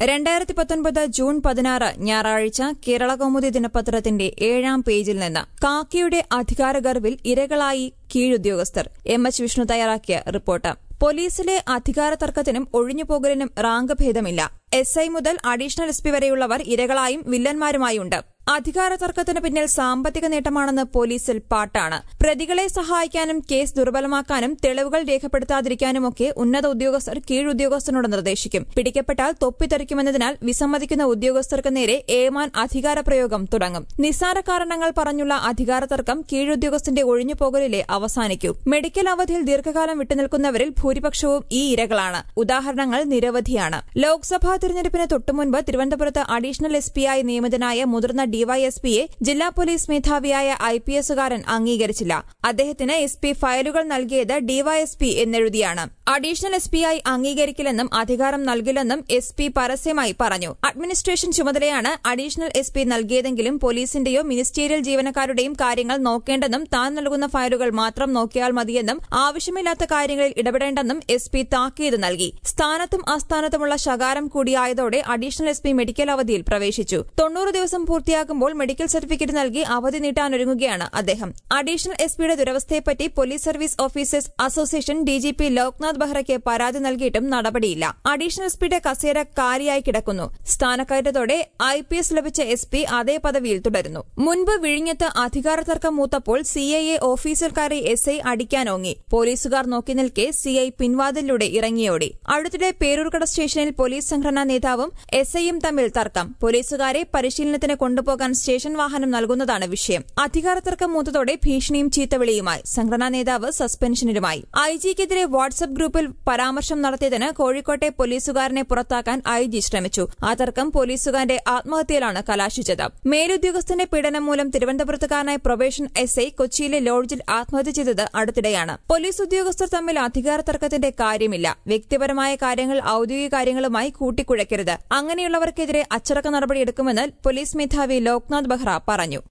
രണ്ടായിരത്തി പത്തൊൻപത് ജൂൺ പതിനാറ് ഞായറാഴ്ച കേരള കൗമുദി ദിനപത്രത്തിന്റെ ഏഴാം പേജിൽ നിന്ന് കാക്കിയുടെ അധികാരഗർവിൽ ഇരകളായി കീഴുദ്യോഗസ്ഥർ എം എച്ച് വിഷ്ണു തയ്യാറാക്കിയ റിപ്പോർട്ട് പോലീസിലെ അധികാര തർക്കത്തിനും ഒഴിഞ്ഞുപോകലിനും റാങ്ക് ഭേദമില്ല എസ് ഐ മുതൽ അഡീഷണൽ എസ് പി വരെയുള്ളവർ ഇരകളായും വില്ലന്മാരുമായുണ്ട് അധികാര തർക്കത്തിന് പിന്നിൽ സാമ്പത്തിക നേട്ടമാണെന്ന് പോലീസിൽ പാട്ടാണ് പ്രതികളെ സഹായിക്കാനും കേസ് ദുർബലമാക്കാനും തെളിവുകൾ രേഖപ്പെടുത്താതിരിക്കാനുമൊക്കെ ഉന്നത ഉദ്യോഗസ്ഥർ കീഴുദ്യോഗസ്ഥനോട് നിർദ്ദേശിക്കും പിടിക്കപ്പെട്ടാൽ തൊപ്പിത്തെറിക്കുമെന്നതിനാൽ വിസമ്മതിക്കുന്ന ഉദ്യോഗസ്ഥർക്ക് നേരെ ഏമാൻ അധികാര പ്രയോഗം തുടങ്ങും നിസ്സാര കാരണങ്ങൾ പറഞ്ഞുള്ള അധികാര തർക്കം കീഴുദ്യോഗസ്ഥന്റെ ഒഴിഞ്ഞുപോകലിലെ അവസാനിക്കൂ മെഡിക്കൽ അവധിയിൽ ദീർഘകാലം വിട്ടുനിൽക്കുന്നവരിൽ ഭൂരിപക്ഷവും ഈ ഇരകളാണ് ഉദാഹരണങ്ങൾ നിരവധിയാണ് ലോക്സഭാ തിരഞ്ഞെടുപ്പിന് തൊട്ടുമുൻപ് തിരുവനന്തപുരത്ത് അഡീഷണൽ എസ് പിയായി നിയമിതനായ മുതിർന്ന ഡിവൈഎസ്പിയെ ജില്ലാ പോലീസ് മേധാവിയായ ഐ പി എസുകാരൻ അംഗീകരിച്ചില്ല അദ്ദേഹത്തിന് എസ് പി ഫയലുകൾ നൽകിയത് ഡിവൈഎസ്പി എന്നെഴുതിയാണ് അഡീഷണൽ എസ് പിയായി അംഗീകരിക്കില്ലെന്നും അധികാരം നൽകില്ലെന്നും എസ് പി പരസ്യമായി പറഞ്ഞു അഡ്മിനിസ്ട്രേഷൻ ചുമതലയാണ് അഡീഷണൽ എസ് പി നൽകിയതെങ്കിലും പോലീസിന്റെയോ മിനിസ്റ്റീരിയൽ ജീവനക്കാരുടെയും കാര്യങ്ങൾ നോക്കേണ്ടെന്നും താൻ നൽകുന്ന ഫയലുകൾ മാത്രം നോക്കിയാൽ മതിയെന്നും ആവശ്യമില്ലാത്ത കാര്യങ്ങളിൽ ഇടപെടേണ്ടെന്നും എസ് പി താക്കീത് നൽകി സ്ഥാനത്തും അസ്ഥാനത്തുമുള്ള ശകാരം കൂടിയായതോടെ അഡീഷണൽ എസ് പി മെഡിക്കൽ അവധിയിൽ പ്രവേശിച്ചു തൊണ്ണൂറ് ദിവസം പൂർത്തിയാക്കുമ്പോൾ മെഡിക്കൽ സർട്ടിഫിക്കറ്റ് നൽകി അവധി നീട്ടാനൊരുങ്ങുകയാണ് അദ്ദേഹം അഡീഷണൽ എസ് പിയുടെ ദുരവസ്ഥയെപ്പറ്റി police service officers association DGP Loknath ബെഹ്റയ്ക്ക് പരാതി നൽകിയിട്ടും നടപടിയില്ല അഡീഷണൽ എസ് പിയുടെ കസേര കാലിയായി കിടക്കുന്നു സ്ഥാനക്കയറ്റത്തോടെ ഐ പി എസ് ലഭിച്ച എസ് പി അതേ പദവിയിൽ തുടരുന്നു മുൻപ് വിഴിഞ്ഞത്ത് അധികാര തർക്കം മൂത്തപ്പോൾ സി ഐ എ ഓഫീസിൽ കയറി എസ് ഐ അടിക്കാനോങ്ങി പോലീസുകാർ നോക്കി നിൽക്കെ സി ഐ പിൻവാതിലൂടെ ഇറങ്ങിയോടി അടുത്തിടെ പേരൂർക്കട സ്റ്റേഷനിൽ പോലീസ് സംഘടനാ നേതാവും എസ് ഐയും തമ്മിൽ തർക്കം പോലീസുകാരെ പരിശീലനത്തിന് കൊണ്ടുപോകാൻ സ്റ്റേഷൻ വാഹനം നൽകുന്നതാണ് വിഷയം അധികാര തർക്കം മൂത്തതോടെ ഭീഷണിയും ചീത്തവിളിയുമായി സംഘടനാ നേതാവ് സസ്പെൻഷനിലുമായി ഐ ജിക്കെതിരെ വാട്സ്ആപ്പ് ഗ്രൂപ്പിൽ പരാമർശം നടത്തിയതിന് കോഴിക്കോട്ടെ പോലീസുകാരനെ പുറത്താക്കാൻ ഐ ജി ശ്രമിച്ചു ആ തർക്കം പോലീസുകാരന്റെ ആത്മഹത്യയിലാണ് കലാശിച്ചത് മേലുദ്യോഗസ്ഥന്റെ പീഡനം മൂലം തിരുവനന്തപുരത്തുകാരനായ പ്രൊബേഷൻ എസ് ഐ കൊച്ചിയിലെ ലോഡ്ജിൽ ആത്മഹത്യ ചെയ്തത് അടുത്തിടെയാണ് പോലീസ് ഉദ്യോഗസ്ഥർ തമ്മിൽ അധികാര തർക്കത്തിന്റെ കാര്യമില്ല വ്യക്തിപരമായ കാര്യങ്ങൾ ഔദ്യോഗിക കാര്യങ്ങളുമായി കൂട്ടിക്കുഴയ്ക്കരുത് അങ്ങനെയുള്ളവർക്കെതിരെ അച്ചടക്ക നടപടിയെടുക്കുമെന്ന് പോലീസ് മേധാവി ലോക്നാഥ് ബെഹ്റ പറഞ്ഞു